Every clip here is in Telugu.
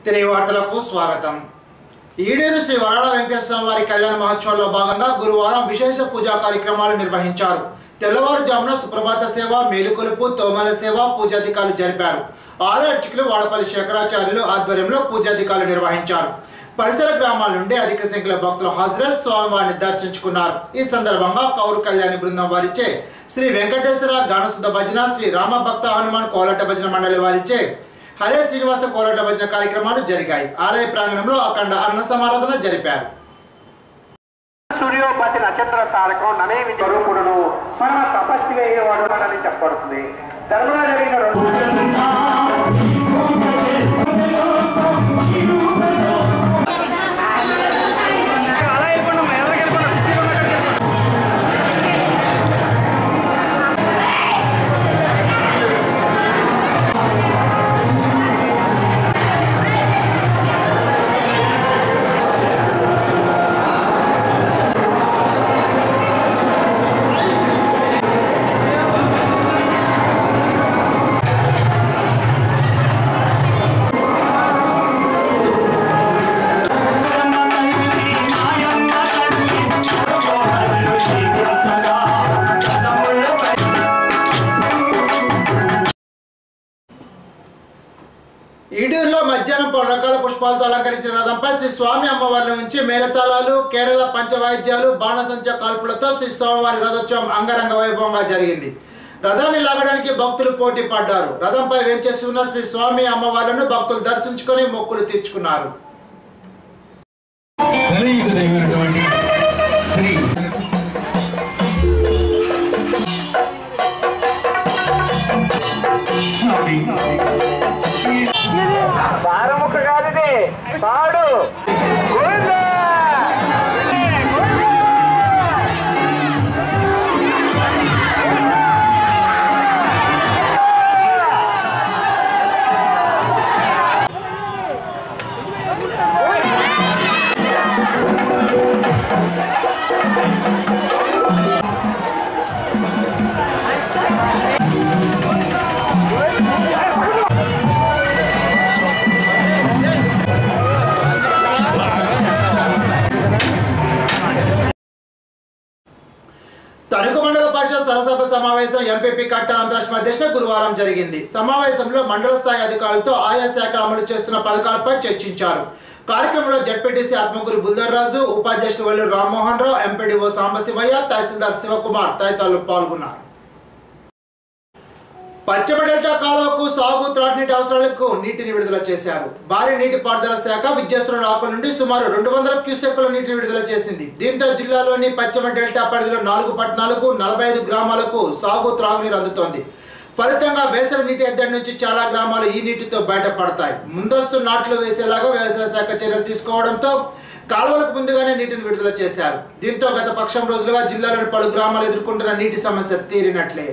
తిరిగి వార్తలకు స్వాగతం ఈడేరు శ్రీ వరాల వెంకటేశ్వర వారి కళ్యాణ మహోత్సవంలో భాగంగా గురువారం విశేష పూజా కార్యక్రమాలు నిర్వహించారు తెల్లవారుజామున సుప్రభాత సేవ మేలుకొలుపు తోమల సేవ పూజాధికారులు జరిపారు ఆరు అర్చకులు వాడపల్లి శేఖరాచార్యులు ఆధ్వర్యంలో పూజాధికారులు నిర్వహించారు పరిసర గ్రామాల నుండి అధిక సంఖ్యలో భక్తులు హాజరై స్వామివారిని దర్శించుకున్నారు ఈ సందర్భంగా కౌరు కళ్యాణి బృందం వారిచే శ్రీ వెంకటేశ్వర గానసుధ భజన శ్రీ రామ భక్త హనుమాన్ కోలాట భజన మండలి వారిచే హరే శ్రీనివాస కోలాట భజన కార్యక్రమాలు జరిగాయి ఆలయ ప్రాంగణంలో అఖండ అన్న సమారాధన జరిపారు సూర్యోపతి నక్షత్ర తారకం ననేమి స్వరూపుడును పరమ తపస్సు వేయవాడు అని చెప్పబడుతుంది ధర్మలో జరిగిన రెండు అలా వెళ్ళిపోండి అమ్మా, ఎవరికి వెళ్ళిపోండి, కుర్చీలో ఉన్న కాడికి. ఈడూరులో మధ్యాహ్నం పలు రకాల పుష్పాలతో అలంకరించిన రథంపై శ్రీ స్వామి అమ్మవారి నుంచి మేళతాళాలు కేరళ పంచవాయిద్యాలు బాణసంచ కాల్పులతో శ్రీ స్వామివారి రథోత్సవం అంగరంగ వైభవంగా జరిగింది రథాన్ని లాగడానికి భక్తులు పోటీ పడ్డారు రథంపై వెంచేసి ఉన్న శ్రీ స్వామి అమ్మవార్లను భక్తులు దర్శించుకొని మొక్కులు తీర్చుకున్నారు కలయికదైనటువంటి శ్రీ సారముఖ కాదిది పాడు గోవిందా! తణుకు మండల పరిషత్ సరసభ సమావేశం ఎంపీపీ కట్టన అంతరాష్ట్ర అధ్యక్షున గురువారం జరిగింది సమావేశంలో మండల స్థాయి అధికారులతో ఆయా శాఖ అమలు చేస్తున్న పథకాలపై చర్చించారు కార్యక్రమంలో జడ్పీటీసీ ఆత్మకూరు బుల్దర్ రాజు ఉపాధ్యక్షులు వల్లు రామ్మోహన్ రావు ఎంపీడీఓ సాంబశివయ్య తహసీల్దార్ శివకుమార్ తదితరులు పాల్గొన్నారు పశ్చిమ డెల్టా కాలువకు సాగు త్రాటినీటి అవసరాలకు నీటిని విడుదల చేశారు భారీ నీటి పారుదల శాఖ విద్యాశ్వరుల ఆకుల నుండి సుమారు రెండు వందల క్యూసెక్కుల నీటిని విడుదల చేసింది దీంతో జిల్లాలోని పశ్చిమ డెల్టా పరిధిలో నాలుగు పట్టణాలకు నలభై ఐదు గ్రామాలకు సాగు త్రాగునీరు అందుతోంది ఫలితంగా వేసవి నీటి ఎద్దడి నుంచి చాలా గ్రామాలు ఈ నీటితో బయటపడతాయి ముందస్తు నాట్లు వేసేలాగా వ్యవసాయ శాఖ చర్యలు తీసుకోవడంతో కాలువలకు ముందుగానే నీటిని విడుదల చేశారు దీంతో గత పక్షం రోజులుగా జిల్లాలోని పలు గ్రామాలు ఎదుర్కొంటున్న నీటి సమస్య తీరినట్లే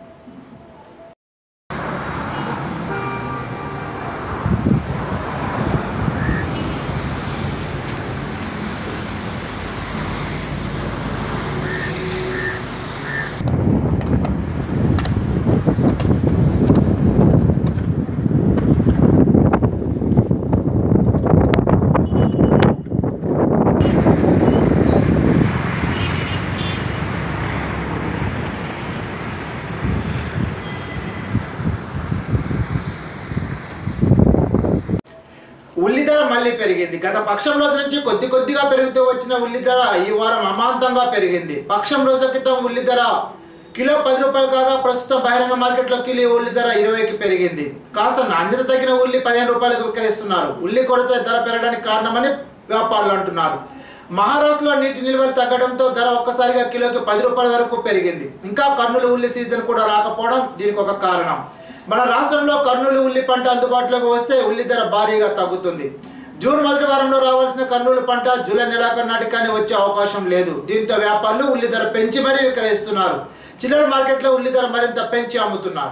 ఉల్లి ధర మళ్ళీ పెరిగింది గత పక్షం రోజు నుంచి కొద్ది కొద్దిగా పెరుగుతూ వచ్చిన ఉల్లి ధర ఈ వారం అమాంతంగా పెరిగింది పక్షం రోజుల క్రితం ఉల్లి ధర కిలో పది రూపాయలు కాగా ప్రస్తుతం బహిరంగ మార్కెట్లో కిలో ఉల్లి ధర ఇరవైకి పెరిగింది కాస్త నాణ్యత తగిన ఉల్లి పదిహేను రూపాయలకు విక్రయిస్తున్నారు ఉల్లి కొరత ధర పెరగడానికి కారణమని వ్యాపారులు అంటున్నారు మహారాష్ట్రలో నీటి నిల్వలు తగ్గడంతో ధర ఒక్కసారిగా కిలోకి పది రూపాయల వరకు పెరిగింది ఇంకా కర్నూలు ఉల్లి సీజన్ కూడా రాకపోవడం దీనికి ఒక కారణం మన రాష్ట్రంలో కర్నూలు ఉల్లి పంట అందుబాటులోకి వస్తే ఉల్లి ధర భారీగా తగ్గుతుంది జూన్ మొదటి వారంలో రావాల్సిన కర్నూలు పంట జూలై నెలాఖరు నాటికాని వచ్చే అవకాశం లేదు దీంతో వ్యాపారులు ఉల్లి ధర పెంచి మరీ విక్రయిస్తున్నారు చిల్లర మార్కెట్లో ఉల్లి ధర మరింత పెంచి అమ్ముతున్నారు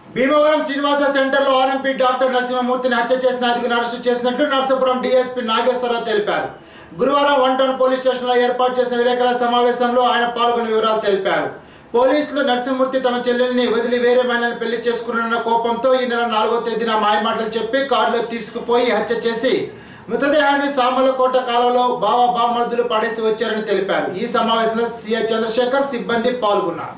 భీమవరం శ్రీనివాస సెంటర్ లో ఆర్ఎంపీ డాక్టర్ నరసింహమూర్తిని హత్య చేసిన ఐదుగురు అరెస్టు చేసినట్లు నర్సాపురం డీఎస్పీ నాగేశ్వరరావు తెలిపారు గురువారం వన్ టౌన్ పోలీస్ స్టేషన్ లో ఏర్పాటు చేసిన విలేకరుల సమావేశంలో ఆయన పాల్గొని వివరాలు తెలిపారు పోలీసులు నరసింహమూర్తి తమ చెల్లెల్ని వదిలి వేరే మహిళను పెళ్లి చేసుకున్న కోపంతో ఈ నెల నాలుగో తేదీన మాయమాటలు చెప్పి కారులో తీసుకుపోయి హత్య చేసి మృతదేహాన్ని సామలకోట కాలంలో బావ బామర్దులు పడేసి వచ్చారని తెలిపారు ఈ సమావేశంలో సీఐ చంద్రశేఖర్ సిబ్బంది పాల్గొన్నారు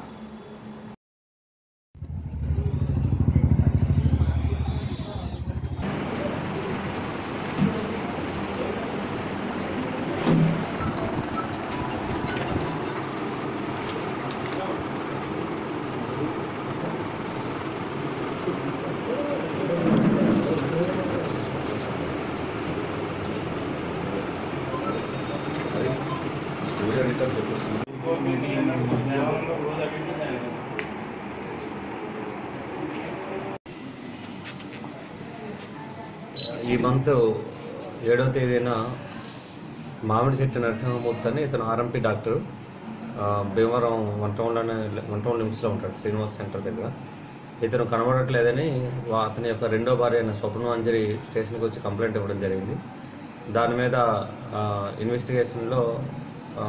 ఈ మంత్ ఏడవ తేదీన మామిడి చెట్టు నరసింహమూర్తి అని ఇతను ఆర్ఎంపీ డాక్టర్ ఆ, భీమవరం వన్ టౌన్లోనే వన్ టౌన్ లిమ్స్లో ఉంటాడు శ్రీనివాస్ సెంటర్ దగ్గర ఇతను కనబడట్లేదని వా- అతని యొక్క రెండో భార్య అయిన స్వప్నమంజరి స్టేషన్కి వచ్చి కంప్లైంట్ ఇవ్వడం జరిగింది దాని మీద ఆ, ఇన్వెస్టిగేషన్లో ఆ,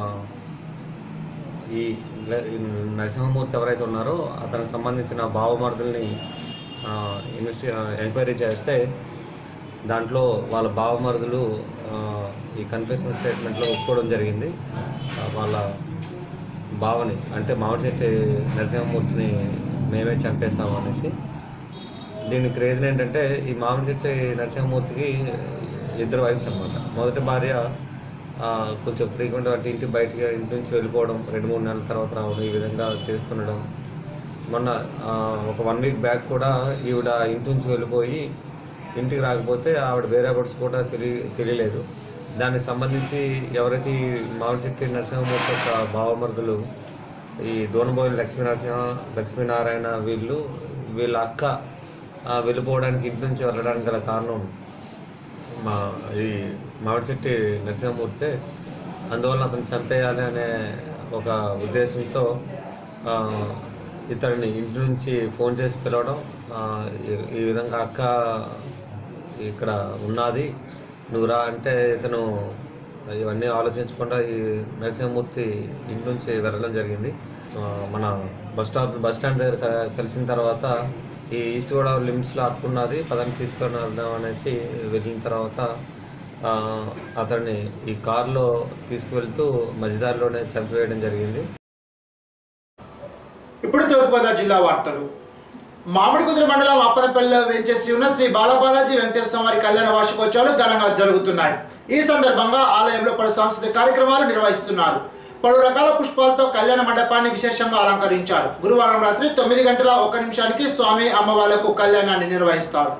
ఈ ల- ఈ నరసింహమూర్తి ఎవరైతే ఉన్నారో అతనికి సంబంధించిన భావమర్దుల్ని ఇన్వెస్టి ఎంక్వైరీ చేస్తే దాంట్లో వాళ్ళ భావమరుదులు ఆ, ఈ కన్ఫెషన్ స్టేట్మెంట్లో ఒప్పుకోవడం జరిగింది ఆ, వాళ్ళ భావని అంటే మామిడిచెట్టి నరసింహమూర్తిని మేమే చంపేస్తాము అనేసి దీనికి రీజన్ ఏంటంటే ఈ మామిడిచెట్టి నరసింహమూర్తికి ఇద్దరు వైఫ్స్ అనమాట మొదటి భార్య ఆ, కొంచెం ఫ్రీక్వెంట్ అంటే ఇంటి బయటికి ఇంటి నుంచి వెళ్ళిపోవడం రెండు మూడు నెలల తర్వాత రావడం ఈ విధంగా చేస్తుండడం మొన్న ఆ, ఒక వన్ వీక్ బ్యాక్ కూడా ఈవిడ ఇంటి నుంచి వెళ్ళిపోయి ఇంటికి రాకపోతే ఆవిడ వేరే బర్డ్స్ కూడా తెలియ తెలియలేదు దానికి సంబంధించి ఎవరైతే ఈ మామిడి చెట్టి నరసింహమూర్తి యొక్క భావమరుదులు ఈ దోనబోయిన లక్ష్మీ నరసింహ లక్ష్మీనారాయణ వీళ్ళు వీళ్ళ అక్క ఆ, వెళ్ళిపోవడానికి ఇంటి నుంచి వెళ్ళడానికి గల కారణం మా ఈ మామిడి చెట్టి నరసింహమూర్తి అందువల్ల అతను చంపేయాలి అనే ఒక ఉద్దేశంతో ఆ, ఇతడిని ఇంటి నుంచి ఫోన్ చేసి పిలవడం ఆ, ఈ- ఈ విధంగా అక్క ఇక్కడ ఉన్నది నువ్వు రా అంటే ఇతను ఇవన్నీ ఆలోచించకుండా ఈ నరసింహమూర్తి ఇంటి నుంచి వెళ్ళడం జరిగింది ఆ, మన బస్ స్టాప్ బస్ స్టాండ్ దగ్గర క- కలిసిన తర్వాత ఈ ఈస్ట్ గోదావరి లిమిట్స్లో అట్టున్నది పదని తీసుకొని వెళ్దాం అనేసి వెళ్ళిన తర్వాత ఆ, అతన్ని ఈ కారులో తీసుకువెళ్తూ మధ్యదారిలోనే చంపివేయడం జరిగింది ఇప్పుడు తూర్పుగోదావరి జిల్లా వార్తలు మామిడికుదురు మండలం అప్పనపల్లిలో వేంచేసి ఉన్న శ్రీ బాలబాలాజీ వెంకటేశ్వర వారి కళ్యాణ వార్షికోత్సవాలు ఘనంగా జరుగుతున్నాయి ఈ సందర్భంగా ఆలయంలో పలు సాంస్కృతిక కార్యక్రమాలు నిర్వహిస్తున్నారు పలు రకాల పుష్పాలతో కళ్యాణ మండపాన్ని విశేషంగా అలంకరించారు గురువారం రాత్రి తొమ్మిది గంటల ఒక నిమిషానికి స్వామి అమ్మవార్లకు కళ్యాణాన్ని నిర్వహిస్తారు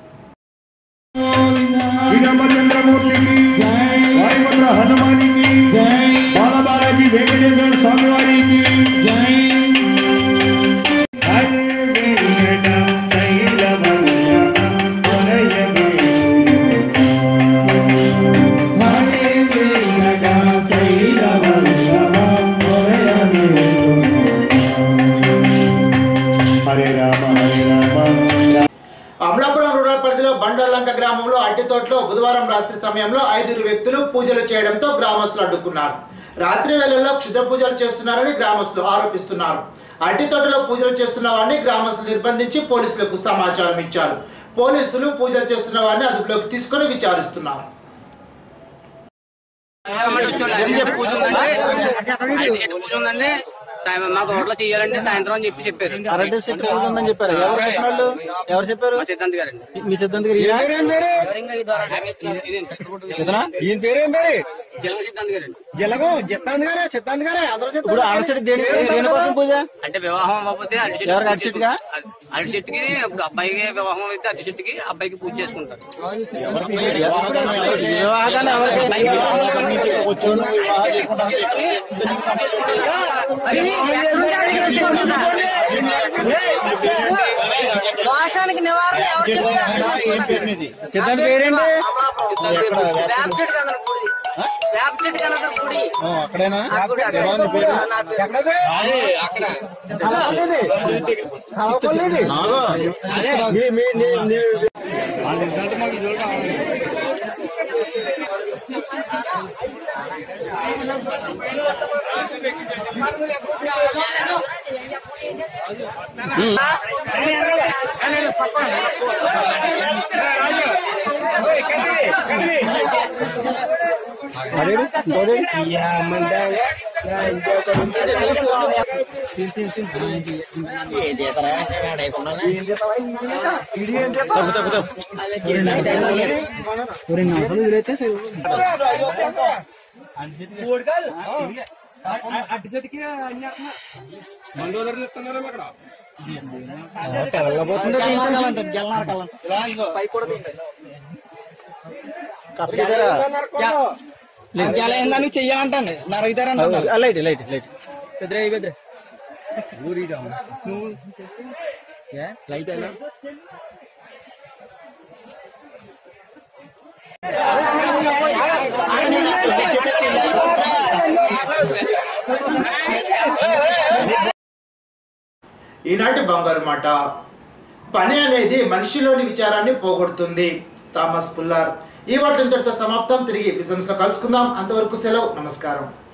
విజయచంద్రమూర్తికి వాయుపుత్ర హనుమానికి బాలబాలాజీ వెంకటేశ్వర స్వామి వారికి హరే రామ హరే రామ అమలాపురం రూరల్ పరిధిలో బండర్లంక గ్రామంలో అట్టి తోటలో బుధవారం రాత్రి సమయంలో ఐదుగురు వ్యక్తులు పూజలు చేయడంతో గ్రామస్తులు అడ్డుకున్నారు రాత్రి వేళల్లో క్షుద్ర పూజలు చేస్తున్నారని గ్రామస్తులు ఆరోపిస్తున్నారు అట్టి తోటలో పూజలు చేస్తున్న వారిని గ్రామస్తులు నిర్బంధించి పోలీసులకు సమాచారం ఇచ్చారు పోలీసులు పూజలు చేస్తున్న వారిని అదుపులోకి తీసుకొని విచారిస్తున్నారు చెట్టు పూజ ఉందండి అరటి చెట్టు పూజ ఉందండి సాయం- మాకు హోటల్ చేయాలంటే సాయంత్రం అని చెప్పి చెప్పారు అరటి చెట్టు పూజ ఉందని చెప్పారు ఎవరు చెప్పిన వాళ్ళు? ఎవరు చెప్పారు మా సిద్ధాంత్ గారండి మీ సిద్ధాంత్ గారు ఈయన? ఎవరింగా ఈ ద్వారా హామీ ఇస్తున్నారు. ఇదేంటి? ఇతనా? ఈయన పేరేం పేరు జలగ సిద్ధాంత్ గారండి జలగం చిత్తాంత్ గారే చిత్తాంత్ గారే అందరూ ఇప్పుడు అరటి చెట్టు దేని దేని కోసం పూజ అంటే వివాహం అవ్వకపోతే అరటి చెట్టు ఎవరికి పూజ అరటి చెట్టుగా? చేసుకుంటారు. అరటి చెట్టుకి ఇప్పుడు అబ్బాయికి వివాహం అయితే అరటి చెట్టుకి అబ్బాయికి పూజ చేసుకుంటారు వివాహాన్ని ఎవరికి అబ్బాయికి వివాహం అవ్వకపోతే అరటి చెట్టుకి పూజ చేసుకుని పూజ చేసుకుంటారు. సరే. దోషానికి నివారణ ఎవరు చెప్తారు సిద్ధాంత్ పేరేంటి సిద్ధాంత్ గారు వేప చెట్టు కదండి పూజ వేప చెట్టు కనదరు గుడి ఆ, అక్కడేనా ఆ గుడి అక్కడ. శివాని పేరు నా పేరు. ఎక్కడది హలపల్లిది. హలపల్లిది. మీ- మీ- నీ- నీ- అదేడు, ఇంకోటి. దానికి చెయ్యాలంటాను నరుగుతారంట లైట్ లైట్ లైట్ పెద్దరే పెద్దరే లైట్ అయినా ఈనాటి బంగారు మాట పని అనేది మనిషిలోని విచారాన్ని పోగొడుతుంది థామస్ పుల్లార్ ఈ వాటి ఇంతటితో సమాప్తం తిరిగి బిజినెస్ లో కలుసుకుందాం అంతవరకు సెలవు నమస్కారం